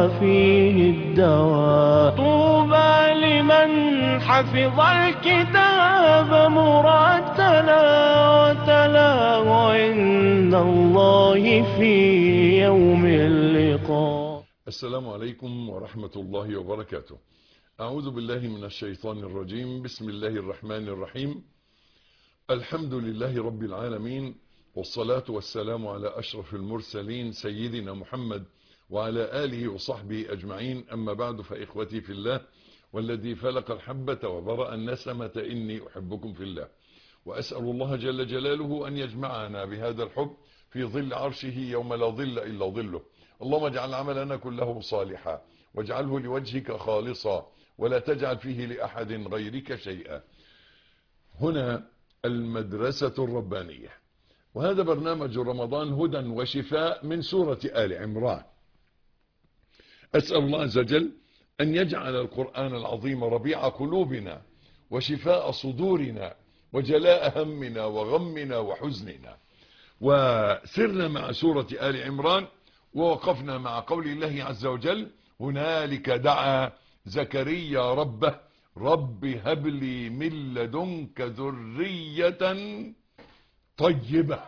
وفيه الدواء طوبى لمن حفظ الكتاب مرتلا وتلاه عند الله في يوم اللقاء السلام عليكم ورحمة الله وبركاته أعوذ بالله من الشيطان الرجيم بسم الله الرحمن الرحيم الحمد لله رب العالمين والصلاة والسلام على أشرف المرسلين سيدنا محمد وعلى آله وصحبه أجمعين أما بعد فإخوتي في الله والذي فلق الحبة وبرأ النسمة إني أحبكم في الله وأسأل الله جل جلاله أن يجمعنا بهذا الحب في ظل عرشه يوم لا ظل إلا ظله اللهم اجعل عملنا كله صالحا واجعله لوجهك خالصا ولا تجعل فيه لأحد غيرك شيئا هنا المدرسة الربانية وهذا برنامج رمضان هدى وشفاء من سورة آل عمران أسأل الله عز وجل أن يجعل القرآن العظيم ربيع قلوبنا وشفاء صدورنا وجلاء همنا وغمنا وحزننا وسرنا مع سورة آل عمران ووقفنا مع قول الله عز وجل هنالك دعا زكريا ربه رب هب لي من لدنك ذرية طيبة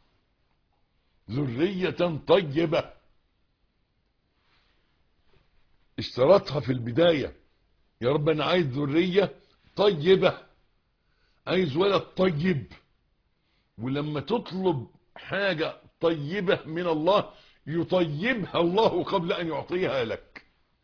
ذرية طيبة اشترطها في البداية يا رب انا عايز ذرية طيبة عايز ولد طيب ولما تطلب حاجة طيبة من الله يطيبها الله قبل ان يعطيها لك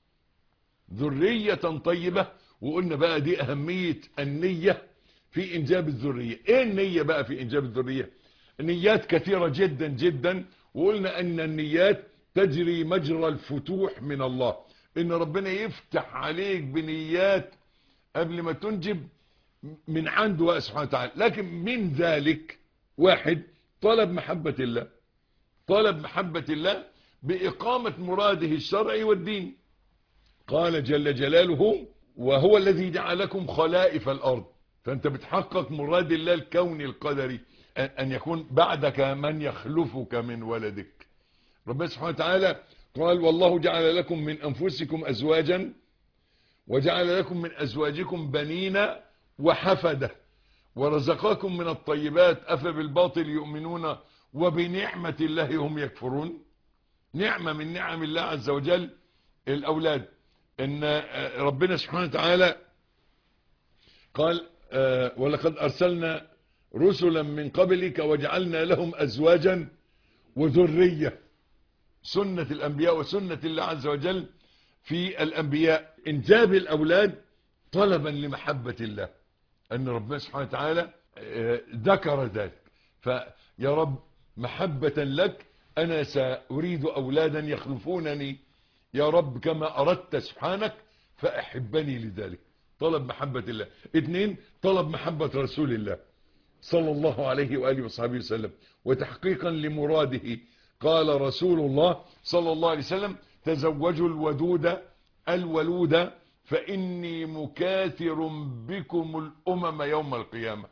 ذرية طيبة وقلنا بقى دي اهمية النية في انجاب الذرية ايه النية بقى في انجاب الذرية نيات كثيرة جدا جدا وقلنا ان النيات تجري مجرى الفتوح من الله ان ربنا يفتح عليك بنيات قبل ما تنجب من عنده سبحانه وتعالى لكن من ذلك واحد طلب محبة الله طلب محبة الله بإقامة مراده الشرعي والدين قال جل جلاله وهو الذي جعلكم خلائف الأرض فأنت بتحقق مراد الله الكوني القدري أن يكون بعدك من يخلفك من ولدك ربنا سبحانه وتعالى قال والله جعل لكم من أنفسكم أزواجا وجعل لكم من أزواجكم بنين وحفدة ورزقكم من الطيبات أفبالباطل يؤمنون وبنعمة الله هم يكفرون نعمة من نعم الله عز وجل الأولاد إن ربنا سبحانه وتعالى قال ولقد أرسلنا رسلا من قبلك وجعلنا لهم أزواجا وذرية سنة الأنبياء وسنة الله عز وجل في الأنبياء إنجاب الأولاد طلبا لمحبة الله أن ربنا سبحانه وتعالى ذكر ذلك فيا رب محبة لك أنا سأريد أولادا يخلفونني يا رب كما أردت سبحانك فأحبني لذلك طلب محبة الله اثنين طلب محبة رسول الله صلى الله عليه وآله وصحبه وسلم وتحقيقا لمراده قال رسول الله صلى الله عليه وسلم تزوجوا الودود الولود فإني مكاثر بكم الأمم يوم القيامة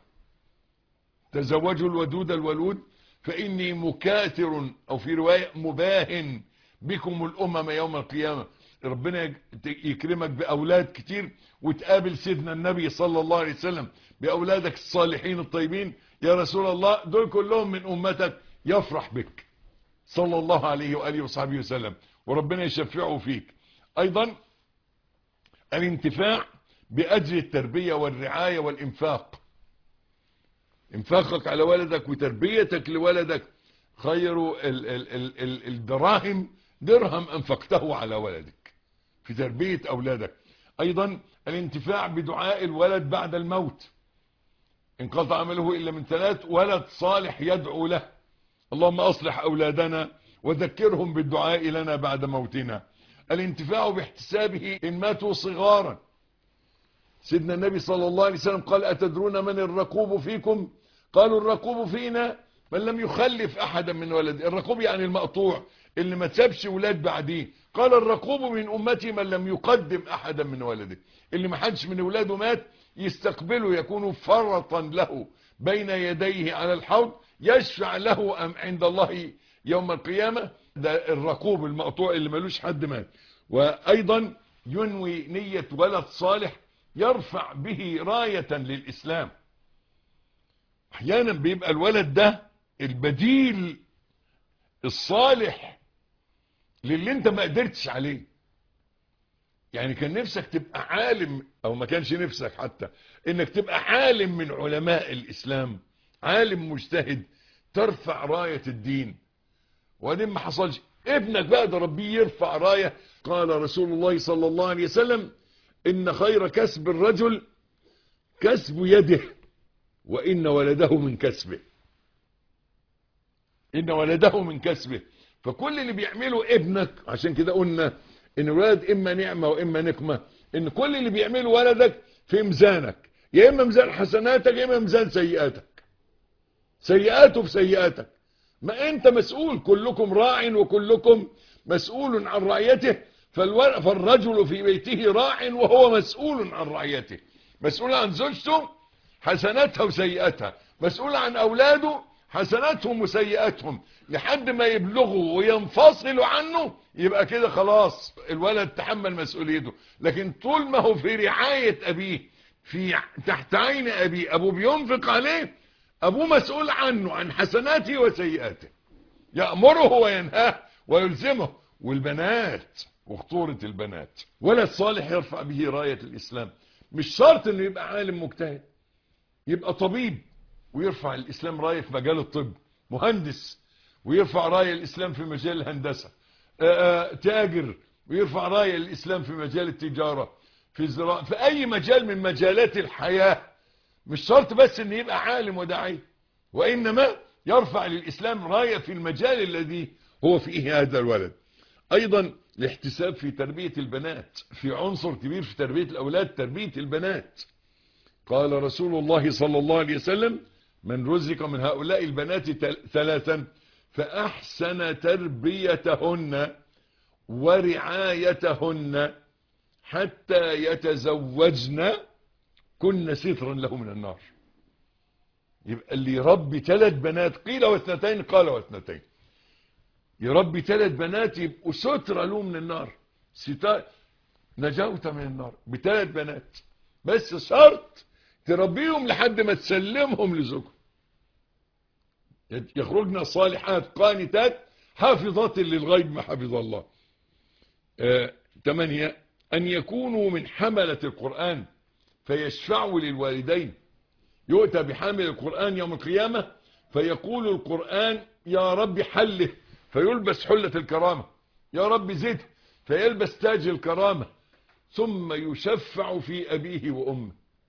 تزوجوا الودود الولود فإني مكاثر أو في رواية مباهن بكم الأمم يوم القيامة ربنا يكرمك بأولاد كتير وتقابل سيدنا النبي صلى الله عليه وسلم بأولادك الصالحين الطيبين يا رسول الله دول كلهم من أمتك يفرح بك صلى الله عليه وآله وصحبه وسلم وربنا يشفعه فيك أيضا الانتفاع بأجر التربية والرعاية والإنفاق انفاقك على ولدك وتربيتك لولدك خير ال ال ال ال الدراهم درهم أنفقته على ولدك في تربية أولادك أيضا الانتفاع بدعاء الولد بعد الموت انقطع عمله إلا من ثلاث ولد صالح يدعو له اللهم أصلح أولادنا وذكرهم بالدعاء لنا بعد موتنا الانتفاع باحتسابه إن ماتوا صغارا سيدنا النبي صلى الله عليه وسلم قال أتدرون من الرقوب فيكم قالوا الرقوب فينا من لم يخلف أحدا من ولد الرقوب يعني المقطوع اللي ما تسابش ولاد بعديه قال الرقوب من أمتي من لم يقدم أحدا من ولده اللي ما حدش من ولاده مات يستقبله يكون فرطا له بين يديه على الحوض يشفع له أم عند الله يوم القيامة ده الرقوب المقطوع اللي ملوش حد مات وأيضا ينوي نية ولد صالح يرفع به راية للإسلام أحيانا بيبقى الولد ده البديل الصالح للي انت ما قدرتش عليه يعني كان نفسك تبقى عالم او ما كانش نفسك حتى انك تبقى عالم من علماء الاسلام عالم مجتهد ترفع راية الدين وبعدين ما حصلش ابنك بقى ده ربيه يرفع راية قال رسول الله صلى الله عليه وسلم ان خير كسب الرجل كسب يده وان ولده من كسبه ان ولده من كسبه فكل اللي بيعمله ابنك عشان كده قلنا ان الولد اما نعمة واما نقمة ان كل اللي بيعمله ولدك في ميزانك يا اما ميزان حسناتك يا اما ميزان سيئاتك سيئاته في سيئاتك ما انت مسؤول كلكم راع وكلكم مسؤول عن رعيته فالرجل في بيته راع وهو مسؤول عن رعيته مسؤول عن زوجته حسناتها وسيئاتها مسؤول عن اولاده حسناتهم وسيئاتهم لحد ما يبلغوا وينفصلوا عنه يبقى كده خلاص الولد تحمل مسؤوليته لكن طول ما هو في رعاية ابيه في تحت عين ابيه ابوه بينفق عليه ابوه مسؤول عنه عن حسناته وسيئاته يأمره وينهاه ويلزمه والبنات وخطورة البنات ولد صالح يرفع به راية الاسلام مش شرط انه يبقى عالم مجتهد يبقى طبيب ويرفع الاسلام راية في مجال الطب مهندس ويرفع راية الاسلام في مجال الهندسة آآ آآ تاجر ويرفع راية الاسلام في مجال التجارة في الزراعة في اي مجال من مجالات الحياة مش شرط بس ان يبقى عالم وداعي وانما يرفع للاسلام راية في المجال الذي هو فيه هذا الولد ايضا الاحتساب في تربية البنات في عنصر كبير في تربية الاولاد تربية البنات قال رسول الله صلى الله عليه وسلم من رزق من هؤلاء البنات ثلاثا فأحسن تربيتهن ورعايتهن حتى يتزوجن كن سترا له من النار يبقى اللي يربي ثلاث بنات قيل واثنتين قال واثنتين يربي ثلاث بنات يبقوا سترة له من النار ستار نجوت من النار بثلاث بنات بس شرط تربيهم لحد ما تسلمهم لزوجهم يخرجن صالحات قانتات حافظات للغيب ما حفظ الله آه، ثمانية أن يكونوا من حملة القرآن فيشفعوا للوالدين يؤتى بحامل القرآن يوم القيامة فيقول القرآن يا رب حله فيلبس حلة الكرامة يا رب زده فيلبس تاج الكرامة ثم يشفع في أبيه وأمه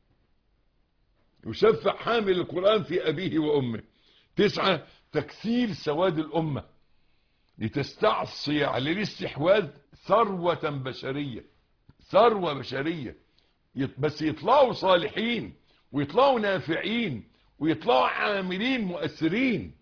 يشفع حامل القرآن في أبيه وأمه تسعة تكثير سواد الأمة لتستعصي على الاستحواذ ثروة بشرية ثروة بشرية بس يطلعوا صالحين ويطلعوا نافعين ويطلعوا عاملين مؤثرين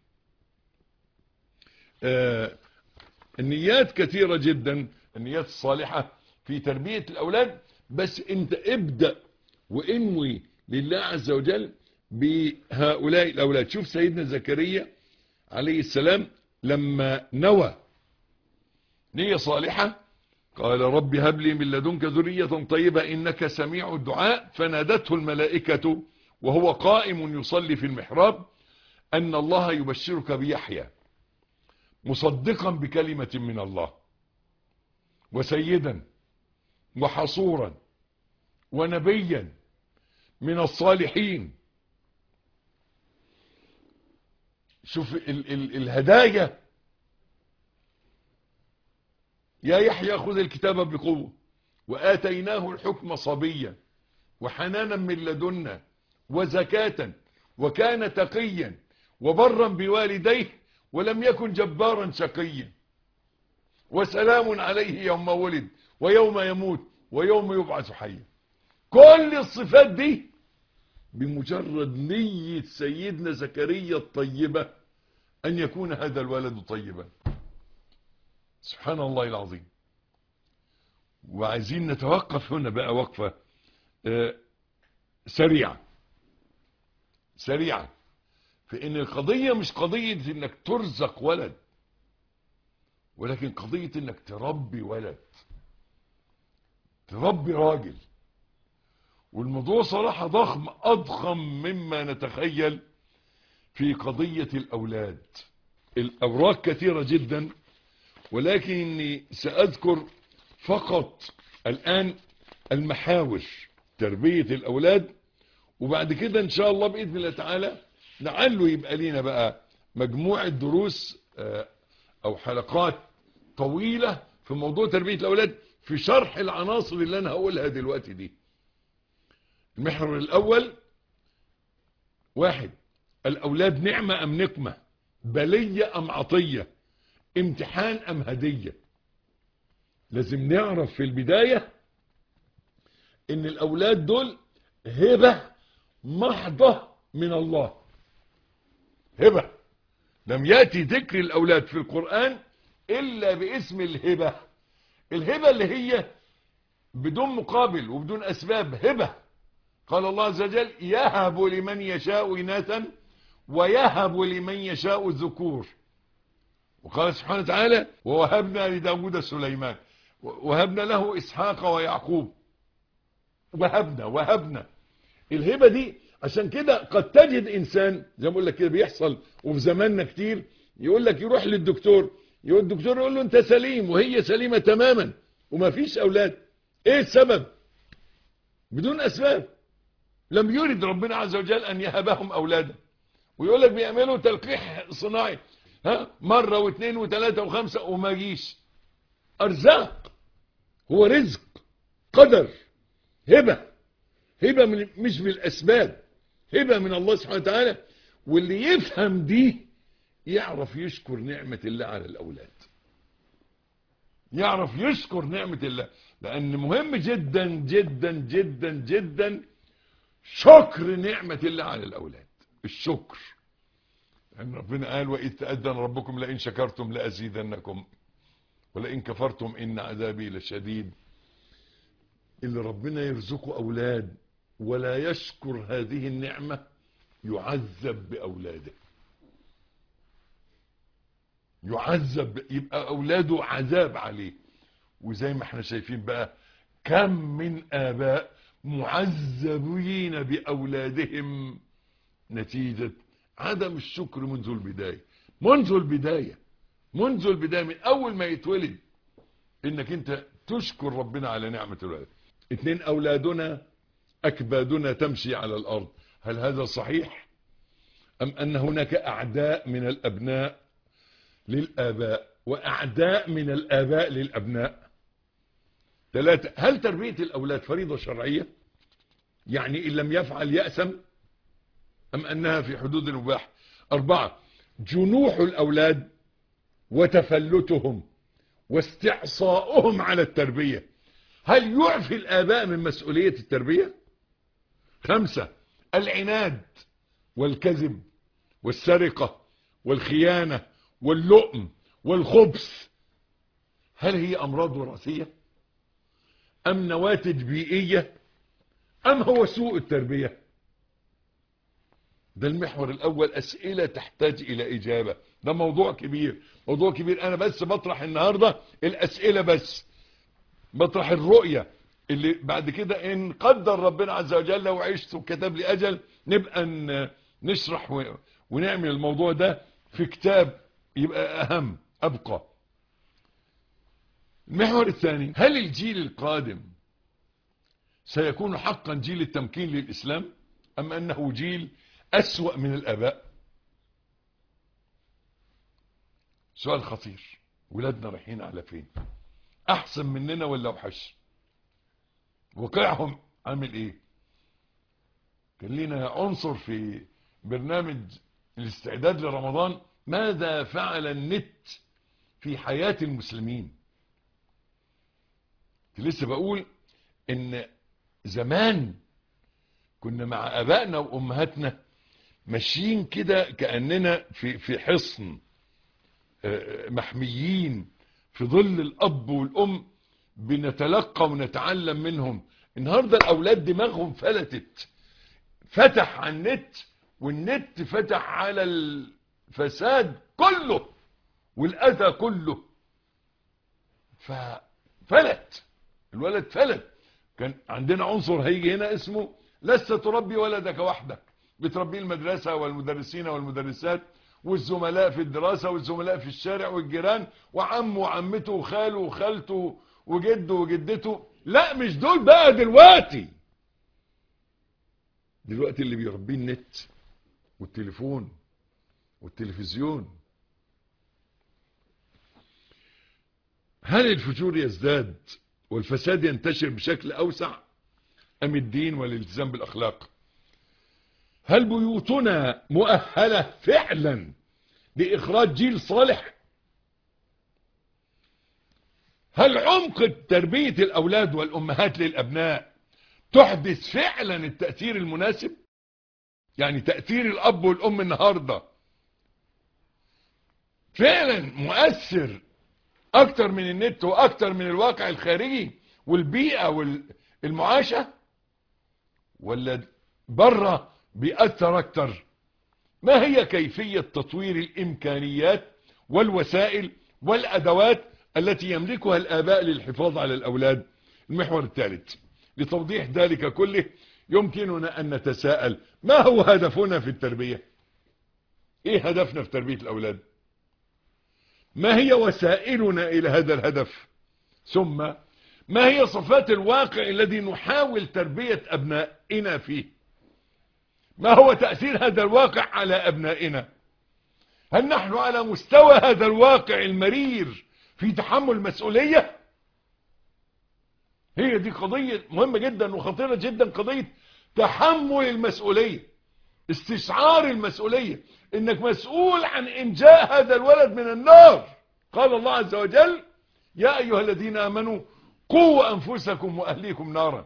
آه النيات كثيرة جدا النيات الصالحة في تربية الأولاد بس انت ابدأ وانوي لله عز وجل بهؤلاء الأولاد شوف سيدنا زكريا عليه السلام لما نوى نية صالحة قال رب هب لي من لدنك ذرية طيبة إنك سميع الدعاء فنادته الملائكة وهو قائم يصلي في المحراب أن الله يبشرك بيحيى مصدقا بكلمة من الله وسيدا وحصورا ونبيا من الصالحين شوف ال ال الهدايا يا يحيى خذ الكتاب بقوة وآتيناه الحكم صبيا وحنانا من لدنا وزكاة وكان تقيا وبرا بوالديه ولم يكن جبارا شقيا وسلام عليه يوم ولد ويوم يموت ويوم يبعث حيا كل الصفات دي بمجرد نية سيدنا زكريا الطيبة أن يكون هذا الولد طيبا سبحان الله العظيم وعايزين نتوقف هنا بقى وقفة آه سريعة سريعة في ان القضية مش قضية انك ترزق ولد ولكن قضية انك تربي ولد تربي راجل والموضوع صراحة ضخم أضخم مما نتخيل في قضية الأولاد الأوراق كثيرة جدا ولكني سأذكر فقط الآن المحاور تربية الأولاد وبعد كده إن شاء الله بإذن الله تعالى لعله يبقى لنا بقى مجموعة دروس آه، أو حلقات طويلة في موضوع تربية الأولاد في شرح العناصر اللي أنا هقولها دلوقتي دي المحور الأول واحد الأولاد نعمة أم نقمة بلية أم عطية امتحان أم هدية لازم نعرف في البداية ان الأولاد دول هبة محضة من الله هبة لم يأتي ذكر الأولاد في القرآن إلا باسم الهبة الهبة اللي هي بدون مقابل وبدون أسباب هبة قال الله عز وجل يهب لمن يشاء إناثا ويهب لمن يشاء الذكور وقال سبحانه وتعالى ووهبنا لداود سليمان وهبنا له إسحاق ويعقوب وهبنا وهبنا الهبة دي عشان كده قد تجد إنسان زي ما بقول لك كده بيحصل وفي زماننا كتير يقول لك يروح للدكتور يقول الدكتور يقول له أنت سليم وهي سليمة تماما وما فيش أولاد إيه السبب بدون أسباب لم يرد ربنا عز وجل أن يهبهم أولادا ويقول لك بيعملوا تلقيح صناعي ها مرة واثنين وثلاثة وخمسة وما جيش أرزاق هو رزق قدر هبة هبة من مش بالأسباب هبة من الله سبحانه وتعالى واللي يفهم دي يعرف يشكر نعمة الله على الأولاد يعرف يشكر نعمة الله لأن مهم جدا جدا جدا جدا شكر نعمة الله على الأولاد الشكر لأن ربنا قال وإذ تأذن ربكم لئن شكرتم لأزيدنكم ولئن كفرتم إن عذابي لشديد اللي ربنا يرزقه أولاد ولا يشكر هذه النعمة يعذب بأولاده يعذب يبقى أولاده عذاب عليه وزي ما احنا شايفين بقى كم من آباء معذبين بأولادهم نتيجة عدم الشكر منذ البداية منذ البداية منذ البداية من أول ما يتولد إنك أنت تشكر ربنا على نعمة الولد اتنين أولادنا أكبادنا تمشي على الأرض هل هذا صحيح أم أن هناك أعداء من الأبناء للآباء وأعداء من الآباء للأبناء ثلاثة هل تربية الأولاد فريضة شرعية يعني إن لم يفعل يأسم أم أنها في حدود المباح أربعة جنوح الأولاد وتفلتهم واستعصاؤهم على التربية هل يعفي الآباء من مسؤولية التربية خمسة العناد والكذب والسرقة والخيانة واللؤم والخبث هل هي أمراض وراثية أم نواتج بيئية أم هو سوء التربية ده المحور الأول أسئلة تحتاج إلى إجابة ده موضوع كبير موضوع كبير أنا بس بطرح النهاردة الأسئلة بس بطرح الرؤية اللي بعد كده إن قدر ربنا عز وجل وعشت وكتب لي أجل نبقى نشرح ونعمل الموضوع ده في كتاب يبقى أهم أبقى المحور الثاني هل الجيل القادم سيكون حقا جيل التمكين للإسلام أم أنه جيل أسوأ من الآباء سؤال خطير ولادنا رايحين على فين أحسن مننا ولا وحش وقعهم عامل إيه كان لنا عنصر في برنامج الاستعداد لرمضان ماذا فعل النت في حياة المسلمين لسه بقول ان زمان كنا مع ابائنا وامهاتنا ماشيين كده كاننا في في حصن محميين في ظل الاب والام بنتلقى ونتعلم منهم النهارده الاولاد دماغهم فلتت فتح على النت والنت فتح على الفساد كله والاذى كله ففلت الولد فلت كان عندنا عنصر هيجي هنا اسمه لست تربي ولدك وحدك بتربيه المدرسة والمدرسين والمدرسات والزملاء في الدراسة والزملاء في الشارع والجيران وعمه وعمته وخاله وخالته وجده وجدته لا مش دول بقى دلوقتي دلوقتي اللي بيربيه النت والتليفون والتلفزيون هل الفجور يزداد والفساد ينتشر بشكل أوسع أم الدين والالتزام بالأخلاق هل بيوتنا مؤهلة فعلا لإخراج جيل صالح هل عمق تربية الأولاد والأمهات للأبناء تحدث فعلا التأثير المناسب يعني تأثير الأب والأم النهاردة فعلا مؤثر أكتر من النت وأكتر من الواقع الخارجي والبيئة والمعاشة ولا بره بيأثر أكتر ما هي كيفية تطوير الإمكانيات والوسائل والأدوات التي يملكها الآباء للحفاظ على الأولاد المحور الثالث لتوضيح ذلك كله يمكننا أن نتساءل ما هو هدفنا في التربية إيه هدفنا في تربية الأولاد ما هي وسائلنا إلى هذا الهدف ثم ما هي صفات الواقع الذي نحاول تربية أبنائنا فيه ما هو تأثير هذا الواقع على أبنائنا هل نحن على مستوى هذا الواقع المرير في تحمل مسؤولية هي دي قضية مهمة جدا وخطيرة جدا قضية تحمل المسؤولية استشعار المسؤولية انك مسؤول عن انجاء هذا الولد من النار قال الله عز وجل يا ايها الذين امنوا قوا انفسكم واهليكم نارا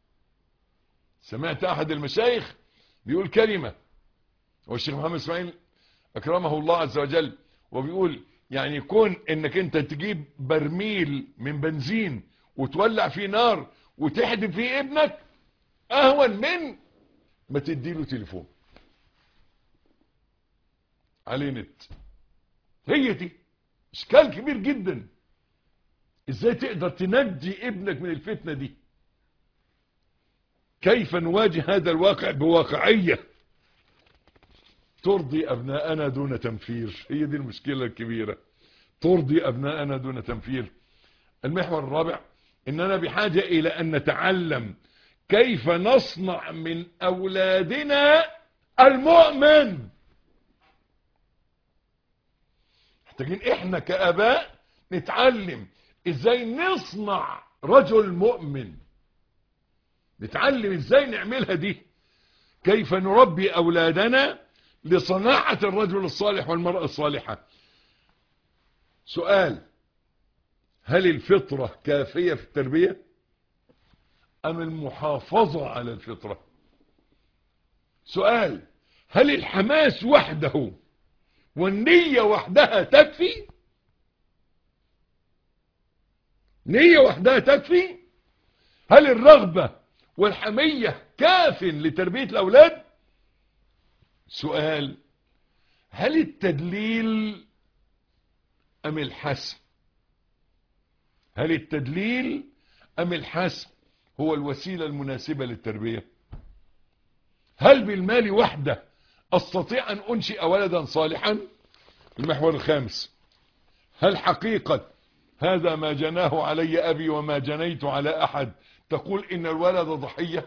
سمعت احد المشايخ بيقول كلمة هو الشيخ محمد اسماعيل اكرمه الله عز وجل وبيقول يعني يكون انك انت تجيب برميل من بنزين وتولع فيه نار وتحدم فيه ابنك اهون من ما تديله تليفون عليه نت هي دي اشكال كبير جدا ازاي تقدر تنجي ابنك من الفتنة دي كيف نواجه هذا الواقع بواقعية ترضي ابناءنا دون تنفير هي دي المشكلة الكبيرة ترضي ابناءنا دون تنفير المحور الرابع اننا بحاجة الى ان نتعلم كيف نصنع من اولادنا المؤمن محتاجين احنا كاباء نتعلم ازاي نصنع رجل مؤمن نتعلم ازاي نعملها دي كيف نربي اولادنا لصناعة الرجل الصالح والمرأة الصالحة سؤال هل الفطرة كافية في التربية ام المحافظة على الفطرة سؤال هل الحماس وحده والنية وحدها تكفي نية وحدها تكفي هل الرغبة والحمية كاف لتربية الأولاد سؤال هل التدليل أم الحسم هل التدليل أم الحسم هو الوسيلة المناسبة للتربية هل بالمال وحده أستطيع أن أنشئ ولدا صالحا المحور الخامس هل حقيقة هذا ما جناه علي أبي وما جنيت على أحد تقول إن الولد ضحية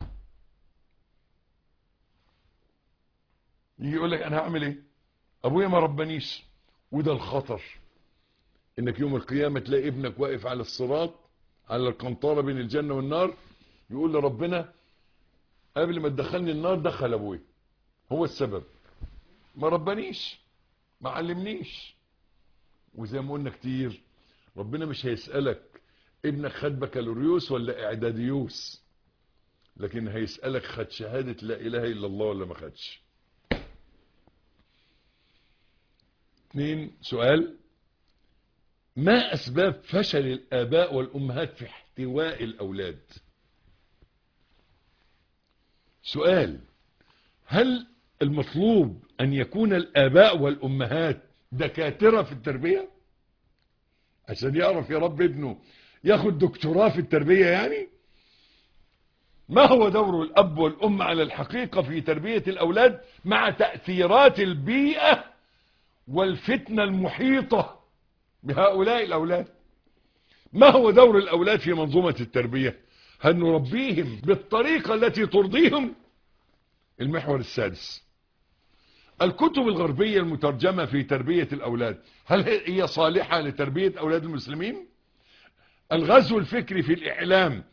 يجي يقول لك أنا هعمل إيه أبويا ما ربنيش وده الخطر إنك يوم القيامة تلاقي ابنك واقف على الصراط على القنطرة بين الجنة والنار يقول لربنا قبل ما تدخلني النار دخل أبويا هو السبب ما ربنيش ما علمنيش وزي ما قلنا كتير ربنا مش هيسألك ابنك خد بكالوريوس ولا اعداديوس لكن هيسألك خد شهادة لا اله الا الله ولا ما خدش اثنين سؤال ما اسباب فشل الاباء والامهات في احتواء الاولاد سؤال هل المطلوب ان يكون الاباء والامهات دكاترة في التربية عشان يعرف يربي ابنه ياخد دكتوراه في التربية يعني ما هو دور الأب والأم على الحقيقة في تربية الأولاد مع تأثيرات البيئة والفتنة المحيطة بهؤلاء الأولاد ما هو دور الأولاد في منظومة التربية هل نربيهم بالطريقة التي ترضيهم المحور السادس الكتب الغربية المترجمة في تربية الأولاد هل هي صالحة لتربية أولاد المسلمين الغزو الفكري في الإعلام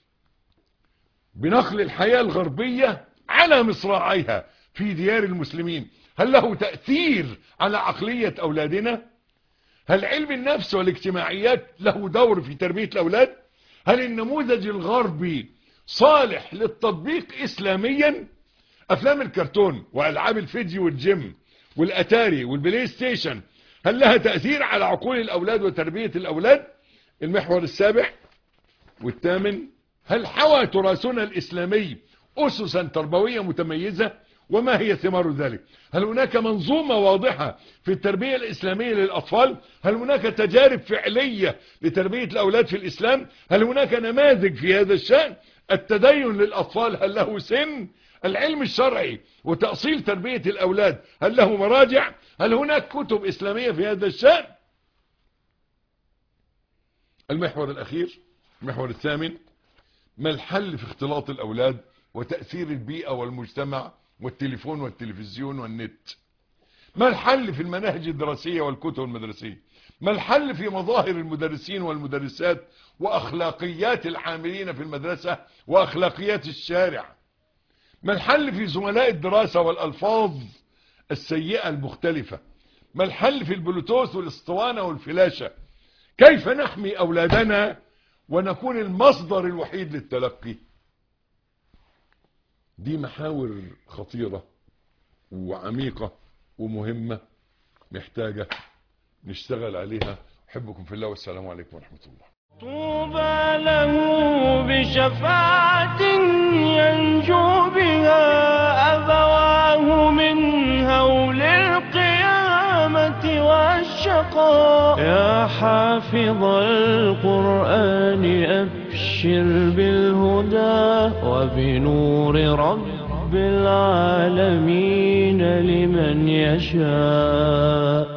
بنقل الحياة الغربية على مصراعيها في ديار المسلمين هل له تأثير على عقلية أولادنا هل علم النفس والاجتماعيات له دور في تربية الأولاد هل النموذج الغربي صالح للتطبيق إسلاميا أفلام الكرتون وألعاب الفيديو والجيم والأتاري والبلاي ستيشن هل لها تأثير على عقول الأولاد وتربية الأولاد المحور السابع والثامن هل حوى تراثنا الإسلامي أسسا تربوية متميزة وما هي ثمار ذلك هل هناك منظومة واضحة في التربية الإسلامية للأطفال هل هناك تجارب فعلية لتربية الأولاد في الإسلام هل هناك نماذج في هذا الشأن التدين للأطفال هل له سن العلم الشرعي وتأصيل تربية الأولاد هل له مراجع هل هناك كتب إسلامية في هذا الشأن المحور الأخير المحور الثامن ما الحل في اختلاط الأولاد وتأثير البيئة والمجتمع والتليفون والتلفزيون والنت ما الحل في المناهج الدراسية والكتب المدرسية ما الحل في مظاهر المدرسين والمدرسات وأخلاقيات العاملين في المدرسة وأخلاقيات الشارع ما الحل في زملاء الدراسة والألفاظ السيئة المختلفة ما الحل في البلوتوث والاسطوانة والفلاشة كيف نحمي أولادنا ونكون المصدر الوحيد للتلقي دي محاور خطيرة وعميقة ومهمة محتاجة نشتغل عليها أحبكم في الله والسلام عليكم ورحمة الله طوبى له بشفاعة ينجو بها أبواه من هول القيامة والشقاء يا حافظ القرآن أبشر بالهدى وبنور رب العالمين لمن يشاء